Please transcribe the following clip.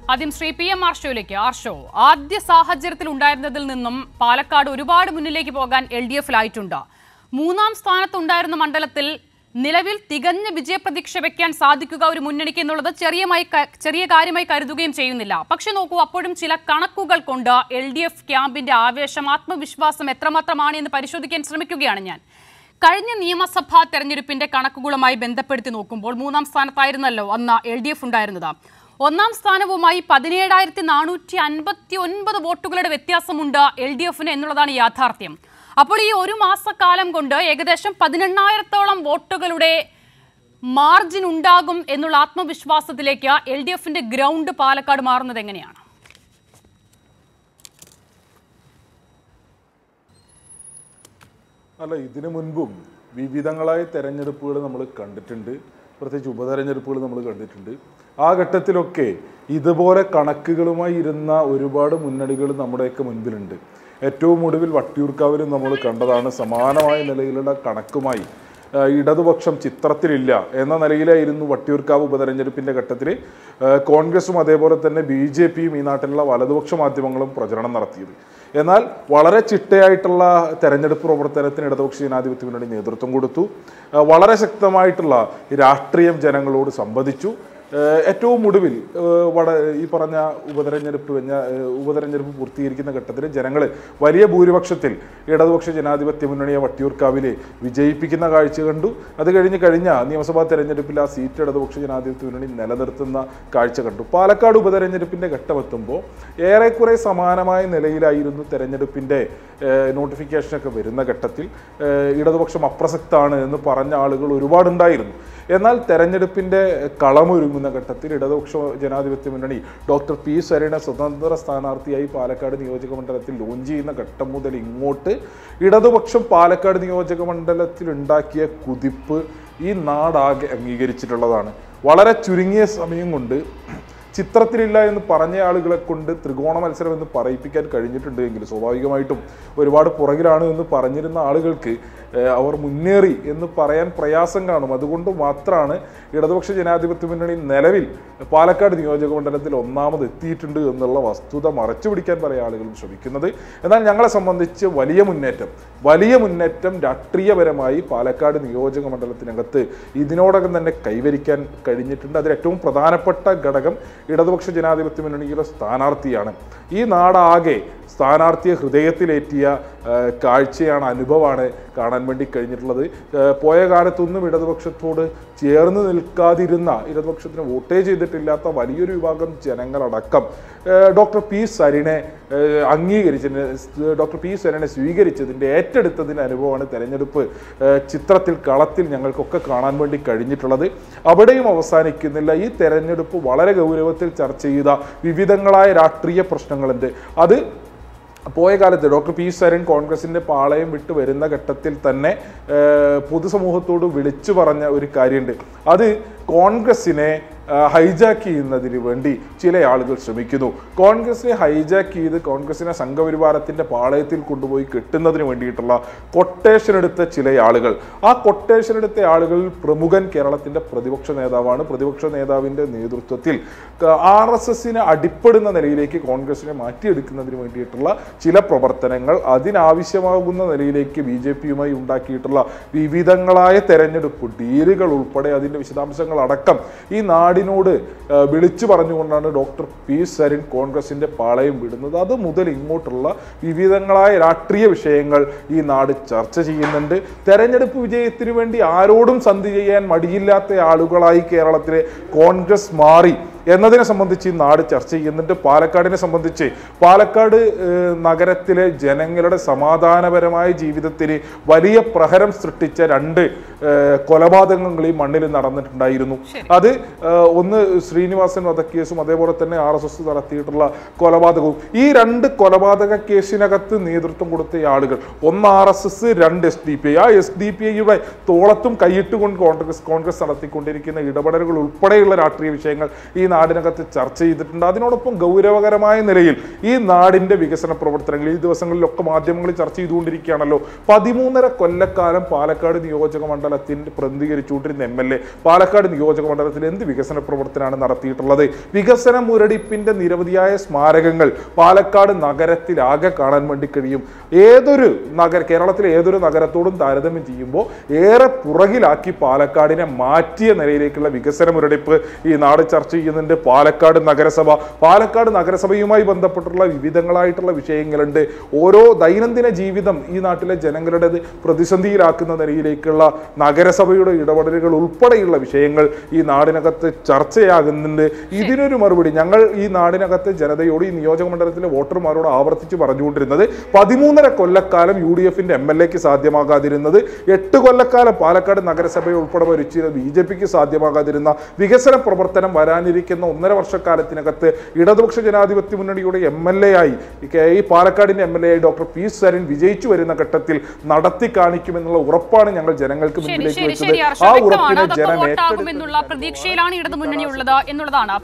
ആദ്യം Shri P M ആർഷോയിലേക്ക് ആർഷോ ആദ്യ സാഹചര്യത്തിൽ ഉണ്ടായിരുന്നതിൽ നിന്നും പാലക്കാട് ഒരുപാട് മുന്നിലേക്ക് പോകാൻ എൽ ഡി എഫിലായിട്ടുണ്ട് മൂന്നാം സ്ഥാനത്തുണ്ടായിരുന്ന മണ്ഡലത്തിൽ നിലവിൽ തികഞ്ഞ വിജയപ്രതീക്ഷ വെക്കാൻ സാധിക്കുക ഒരു മുന്നണിക്ക് എന്നുള്ളത് ചെറിയമായി ക- ചെറിയ കാര്യമായി കരുതുകയും ചെയ്യുന്നില്ല പക്ഷെ നോക്കൂ അപ്പോഴും ചില കണക്കുകൾ കൊണ്ട് എൽ ഡി എഫ് ക്യാമ്പിന്റെ ആവേശം ആത്മവിശ്വാസം എത്രമാത്രമാണ് എന്ന് പരിശോധിക്കാൻ ശ്രമിക്കുകയാണ് ഞാൻ കഴിഞ്ഞ നിയമസഭാ തെരഞ്ഞെടുപ്പിന്റെ കണക്കുകളുമായി ബന്ധപ്പെടുത്തി നോക്കുമ്പോൾ മൂന്നാം സ്ഥാനത്തായിരുന്നല്ലോ അന്ന് എൽ ഡി എഫ് ഉണ്ടായിരുന്നത് ഒന്നാം സ്ഥാനവുമായി പതിനേഴായിരത്തി നാനൂറ്റി അൻപത്തി ഒൻപത് വോട്ടുകളുടെ വ്യത്യാസമുണ്ട് എൽ ഡി എഫിന് എന്നുള്ളതാണ് യാഥാർത്ഥ്യം അപ്പോൾ ഈ ഒരു മാസക്കാലം കൊണ്ട് ഏകദേശം പതിനെണ്ണായിരത്തോളം വോട്ടുകളുടെ മാർജിൻ ഉണ്ടാകും എന്നുള്ള ആത്മവിശ്വാസത്തിലേക്ക് എൽ ഡി എഫിന്റെ ഗ്രൗണ്ട് പാലക്കാട് മാറുന്നത് എങ്ങനെയാണ് അല്ല ഇതിനു മുൻപും വിവിധങ്ങളായ തെരഞ്ഞെടുപ്പുകൾ നമ്മൾ കണ്ടിട്ടുണ്ട് പ്രത്യേകിച്ച് ഉപതെരഞ്ഞെടുപ്പുകൾ നമ്മൾ കണ്ടിട്ടുണ്ട് ആ ഘട്ടത്തിലൊക്കെ ഇതുപോലെ കണക്കുകളുമായി ഇരുന്ന ഒരുപാട് മുന്നണികൾ നമ്മുടെയൊക്കെ മുൻപിലുണ്ട് ഏറ്റവും ഒടുവിൽ വട്ടിയൂർക്കാവിലും നമ്മൾ കണ്ടതാണ് സമാനമായ നിലയിലുള്ള കണക്കുമായി ആ, ഇടതുപക്ഷം ചിത്രത്തിലില്ല എന്ന നിലയിലായിരുന്നു വട്ടിയൂർക്കാവ് ഉപതെരഞ്ഞെടുപ്പിന്റെ ഘട്ടത്തിൽ ആ, കോൺഗ്രസും അതേപോലെ തന്നെ ബി ജെ പിയും ഈ നാട്ടിലുള്ള വലതുപക്ഷ മാധ്യമങ്ങളും പ്രചരണം നടത്തിയത് എന്നാൽ വളരെ ചിട്ടയായിട്ടുള്ള തെരഞ്ഞെടുപ്പ് പ്രവർത്തനത്തിന് ഇടതുപക്ഷ ജനാധിപത്യ മുന്നണി നേതൃത്വം കൊടുത്തു ആ, വളരെ ശക്തമായിട്ടുള്ള രാഷ്ട്രീയം ജനങ്ങളോട് സംവദിച്ചു ഏഹ് ഏറ്റവും ഒടുവിൽ ഏഹ് വട ഈ പറഞ്ഞ ഉപതെരഞ്ഞെടുപ്പ് കഴിഞ്ഞ ഏഹ് ഉപതെരഞ്ഞെടുപ്പ് പൂർത്തീകരിക്കുന്ന ഘട്ടത്തിൽ ജനങ്ങൾ വലിയ ഭൂരിപക്ഷത്തിൽ ഇടതുപക്ഷ ജനാധിപത്യ മുന്നണിയെ വട്ടിയൂർക്കാവിലെ വിജയിപ്പിക്കുന്ന കാഴ്ച കണ്ടു അത് കഴിഞ്ഞ് കഴിഞ്ഞ നിയമസഭാ തെരഞ്ഞെടുപ്പിൽ ആ സീറ്റ് ഇടതുപക്ഷ ജനാധിപത്യ മുന്നണി നിലനിർത്തുന്ന കാഴ്ച കണ്ടു പാലക്കാട് ഉപതെരഞ്ഞെടുപ്പിന്റെ ഘട്ടമെത്തുമ്പോൾ ഏറെക്കുറെ സമാനമായ നിലയിലായിരുന്നു തെരഞ്ഞെടുപ്പിന്റെ ഏഹ് നോട്ടിഫിക്കേഷനൊക്കെ വരുന്ന ഘട്ടത്തിൽ ഏഹ് ഇടതുപക്ഷം അപ്രസക്താണ് എന്ന് പറഞ്ഞ ആളുകൾ ഒരുപാടുണ്ടായിരുന്നു എന്നാൽ തെരഞ്ഞെടുപ്പിന്റെ കളമൊരുങ്ങുന്ന ഘട്ടത്തിൽ ഇടതുപക്ഷ ജനാധിപത്യ മുന്നണി ഡോക്ടർ പി സരീനെ സ്വതന്ത്ര സ്ഥാനാർത്ഥിയായി പാലക്കാട് നിയോജക മണ്ഡലത്തിൽ ലോഞ്ച് ചെയ്യുന്ന ഘട്ടം മുതൽ ഇങ്ങോട്ട് ഇടതുപക്ഷം പാലക്കാട് നിയോജക മണ്ഡലത്തിൽ ഉണ്ടാക്കിയ കുതിപ്പ് ഈ നാടാകെ അംഗീകരിച്ചിട്ടുള്ളതാണ് വളരെ ചുരുങ്ങിയ സമയം കൊണ്ട് ചിത്രത്തിലില്ല എന്ന് പറഞ്ഞ ആളുകളെ കൊണ്ട് ത്രികോണ മത്സരം എന്ന് പറയിപ്പിക്കാൻ കഴിഞ്ഞിട്ടുണ്ട് എങ്കിൽ സ്വാഭാവികമായിട്ടും ഒരുപാട് പുറകിലാണ് എന്ന് പറഞ്ഞിരുന്ന ആളുകൾക്ക് ഏഹ്, അവർ മുന്നേറി എന്ന് പറയാൻ പ്രയാസം കാണും അതുകൊണ്ട് മാത്രമാണ് ഇടതുപക്ഷ ജനാധിപത്യ മുന്നണി നിലവിൽ പാലക്കാട് നിയോജക മണ്ഡലത്തിൽ ഒന്നാമത് എത്തിയിട്ടുണ്ട് എന്നുള്ള വസ്തുത മറച്ചു പിടിക്കാൻ പല ആളുകളും ശ്രമിക്കുന്നത് എന്നാൽ ഞങ്ങളെ സംബന്ധിച്ച് വലിയ മുന്നേറ്റം വലിയ മുന്നേറ്റം രാഷ്ട്രീയപരമായി പാലക്കാട് നിയോജക മണ്ഡലത്തിനകത്ത് ഇതിനോടകം തന്നെ കൈവരിക്കാൻ കഴിഞ്ഞിട്ടുണ്ട് അതിൽ ഏറ്റവും പ്രധാനപ്പെട്ട ഘടകം ഇടതുപക്ഷ ജനാധിപത്യ മുന്നണിയുടെ സ്ഥാനാർത്ഥിയാണ് ഈ നാടാകെ സ്ഥാനാർത്ഥിയെ ഹൃദയത്തിലേറ്റിയ ആ, കാഴ്ചയാണ് അനുഭവമാണ് കാണാൻ വേണ്ടി കഴിഞ്ഞിട്ടുള്ളത് ആ, പോയ കാലത്തൊന്നും ഇടതുപക്ഷത്തോട് ചേർന്ന് നിൽക്കാതിരുന്ന ഇടതുപക്ഷത്തിന് വോട്ടേ ചെയ്തിട്ടില്ലാത്ത വലിയൊരു വിഭാഗം ജനങ്ങളടക്കം ആ, ഡോക്ടർ പി സരിനെ ആ, അംഗീകരിച്ചതിന് സ് ഡോക്ടർ പി സരിനെ സ്വീകരിച്ചതിൻ്റെ ഏറ്റെടുത്തതിൻ്റെ അനുഭവമാണ് തെരഞ്ഞെടുപ്പ് ആ, ചിത്രത്തിൽ കളത്തിൽ ഞങ്ങൾക്കൊക്കെ കാണാൻ വേണ്ടി കഴിഞ്ഞിട്ടുള്ളത് അവിടെയും അവസാനിക്കുന്നില്ല ഈ തെരഞ്ഞെടുപ്പ് വളരെ ഗൗരവത്തിൽ ചർച്ച ചെയ്ത വിവിധങ്ങളായ രാഷ്ട്രീയ പ്രശ്നങ്ങളുണ്ട് അത് പോയ കാലത്ത് ഡോക്ടർ പി സരൺ കോൺഗ്രസിന്റെ പാളയം വിട്ട് വരുന്ന ഘട്ടത്തിൽ തന്നെ ഏഹ്, പൊതുസമൂഹത്തോട് വിളിച്ചു പറഞ്ഞ ഒരു കാര്യമുണ്ട് അത് കോൺഗ്രസിനെ ഹൈജാക്ക് ചെയ്യുന്നതിന് വേണ്ടി ചില ആളുകൾ ശ്രമിക്കുന്നു കോൺഗ്രസിനെ ഹൈജാക്ക് ചെയ്ത് കോൺഗ്രസിനെ സംഘപരിവാരത്തിന്റെ പാളയത്തിൽ കൊണ്ടുപോയി കെട്ടുന്നതിന് വേണ്ടിയിട്ടുള്ള കൊട്ടേഷൻ എടുത്ത ചില ആളുകൾ ആ കൊട്ടേഷൻ എടുത്ത ആളുകളിൽ പ്രമുഖൻ കേരളത്തിന്റെ പ്രതിപക്ഷ നേതാവാണ് പ്രതിപക്ഷ നേതാവിന്റെ നേതൃത്വത്തിൽ ആർ എസ് എസിന് അടിപ്പെടുന്ന നിലയിലേക്ക് കോൺഗ്രസിനെ മാറ്റിയെടുക്കുന്നതിന് വേണ്ടിയിട്ടുള്ള ചില പ്രവർത്തനങ്ങൾ അതിനാവശ്യമാകുന്ന നിലയിലേക്ക് ബി ജെ പിയുമായി ഉണ്ടാക്കിയിട്ടുള്ള വിവിധങ്ങളായ തെരഞ്ഞെടുപ്പ് ഡീലുകൾ ഉൾപ്പെടെ അതിന്റെ വിശദാംശങ്ങൾ അടക്കം ഈ നാടിനോട് ആ, വിളിച്ചു പറഞ്ഞുകൊണ്ടാണ് ഡോക്ടർ പി സരിൻ കോൺഗ്രസിന്റെ പാളയം വിടുന്നത് അത് മുതൽ ഇങ്ങോട്ടുള്ള വിവിധങ്ങളായ രാഷ്ട്രീയ വിഷയങ്ങൾ ഈ നാട് ചർച്ച ചെയ്യുന്നുണ്ട് തെരഞ്ഞെടുപ്പ് വിജയത്തിന് വേണ്ടി ആരോടും സന്ധി ചെയ്യാൻ മടിയില്ലാത്ത ആളുകളായി കേരളത്തിലെ കോൺഗ്രസ് മാറി എന്നതിനെ സംബന്ധിച്ച് ഈ നാട് ചർച്ച ചെയ്യുന്നുണ്ട് പാലക്കാടിനെ സംബന്ധിച്ച് പാലക്കാട് ഏഹ്, നഗരത്തിലെ ജനങ്ങളുടെ സമാധാനപരമായ ജീവിതത്തിന് വലിയ പ്രഹരം സൃഷ്ടിച്ച രണ്ട് ഏഹ്, കൊലപാതകങ്ങൾ ഈ മണ്ണിൽ നടന്നിട്ടുണ്ടായിരുന്നു അത് ഏഹ്, ഒന്ന് ശ്രീനിവാസൻ വധക്കേസും അതേപോലെ തന്നെ ആർ എസ് എസ് നടത്തിയിട്ടുള്ള കൊലപാതകവും ഈ രണ്ട് കൊലപാതക കേസിനകത്ത് നേതൃത്വം കൊടുത്ത ആളുകൾ ഒന്ന് ആർ എസ് എസ് രണ്ട് എസ് ഡി പി ഐ ആ എസ് ഡി പി ഐയുടെ തോളത്തും കൈയിട്ടുകൊണ്ട് കോൺഗ്രസ് കോൺഗ്രസ് നടത്തിക്കൊണ്ടിരിക്കുന്ന ഇടപെടലുകൾ ഉൾപ്പെടെയുള്ള രാഷ്ട്രീയ വിഷയങ്ങൾ ഈ നാടിനകത്ത് ചർച്ച ചെയ്തിട്ടുണ്ട് അതിനോടൊപ്പം ഗൗരവകരമായ നിലയിൽ ഈ നാടിന്റെ വികസന പ്രവർത്തനങ്ങൾ ഈ ദിവസങ്ങളിലൊക്കെ മാധ്യമങ്ങളിൽ ചർച്ച ചെയ്തുകൊണ്ടിരിക്കുകയാണല്ലോ പതിമൂന്നര കൊല്ലക്കാലം പാലക്കാട് നിയോജക മണ്ഡലത്തിൽ പ്രതികരിച്ചുകൊണ്ടിരുന്ന എം എൽ എ പാലക്കാട് നിയോജക മണ്ഡലത്തിൽ എന്ത് വികസന പ്രവർത്തനമാണ് നടത്തിയിട്ടുള്ളത് വികസന മുരടിപ്പിന്റെ നിരവധിയായ സ്മാരകങ്ങൾ പാലക്കാട് നഗരത്തിൽ ആകെ കാണാൻ വേണ്ടി കഴിയും ഏതൊരു നഗര കേരളത്തിലെ ഏതൊരു നഗരത്തോടും താരതമ്യം ചെയ്യുമ്പോൾ ഏറെ പുറകിലാക്കി പാലക്കാടിനെ മാറ്റിയ നിലയിലേക്കുള്ള വികസന മുരടിപ്പ് ഈ നാട് ചർച്ച ചെയ്യുന്നുണ്ട് പാലക്കാട് നഗരസഭ പാലക്കാട് നഗരസഭയുമായി ബന്ധപ്പെട്ടുള്ള വിവിധങ്ങളായിട്ടുള്ള വിഷയങ്ങളുണ്ട് ഓരോ ദൈനംദിന ജീവിതം ഈ നാട്ടിലെ ജനങ്ങളുടേത് പ്രതിസന്ധിയിലാക്കുന്ന നിലയിലേക്കുള്ള നഗരസഭയുടെ ഇടപെടലുകൾ ഉൾപ്പെടെയുള്ള വിഷയങ്ങൾ ഈ നാടിനകത്ത് ചർച്ചയാകുന്നുണ്ട് ഇതിനൊരു മറുപടി ഞങ്ങൾ ഈ നാടിനകത്തെ ജനതയോട് ഈ നിയോജക മണ്ഡലത്തിലെ വോട്ടർമാരോട് ആവർത്തിച്ച് പറഞ്ഞുകൊണ്ടിരുന്നത് പതിമൂന്നര കൊല്ലക്കാലം യു ഡി എഫിന്റെ എം എൽ എക്ക് സാധ്യമാകാതിരുന്നത് എട്ട് കൊല്ലക്കാലം പാലക്കാട് നഗരസഭയെ ഉൾപ്പെടെ ഭരിച്ചിരുന്ന ബി ജെ പിക്ക് സാധ്യമാകാതിരുന്ന വികസന പ്രവർത്തനം വരാനിരിക്കുന്ന ഒന്നര വർഷക്കാലത്തിനകത്ത് ഇടതുപക്ഷ ജനാധിപത്യ മുന്നണിയുടെ എം എൽ എ ആയി ഈ കെ- ഈ പാലക്കാടിന്റെ എം എൽ എ ആയി ഡോക്ടർ പി സരിൻ വിജയിച്ചു വരുന്ന ഘട്ടത്തിൽ നടത്തി കാണിക്കുമെന്നുള്ള ഉറപ്പാണ് ഞങ്ങൾ ജനങ്ങൾക്ക് ശരി മുന്നിലേക്ക് ശരി വെച്ചത് ശരി ഹർഷ ആ വ്യക്തമാണ് ഉറപ്പിനെ അതൊക്കെ ജനം വോട്ടാകും ഏറ്റെടുത്തു എന്നുള്ള പ്രതീക്ഷയിലാണ് ഇടതു മുന്നണി ഉള്ളത് എന്നുള്ളതാണ്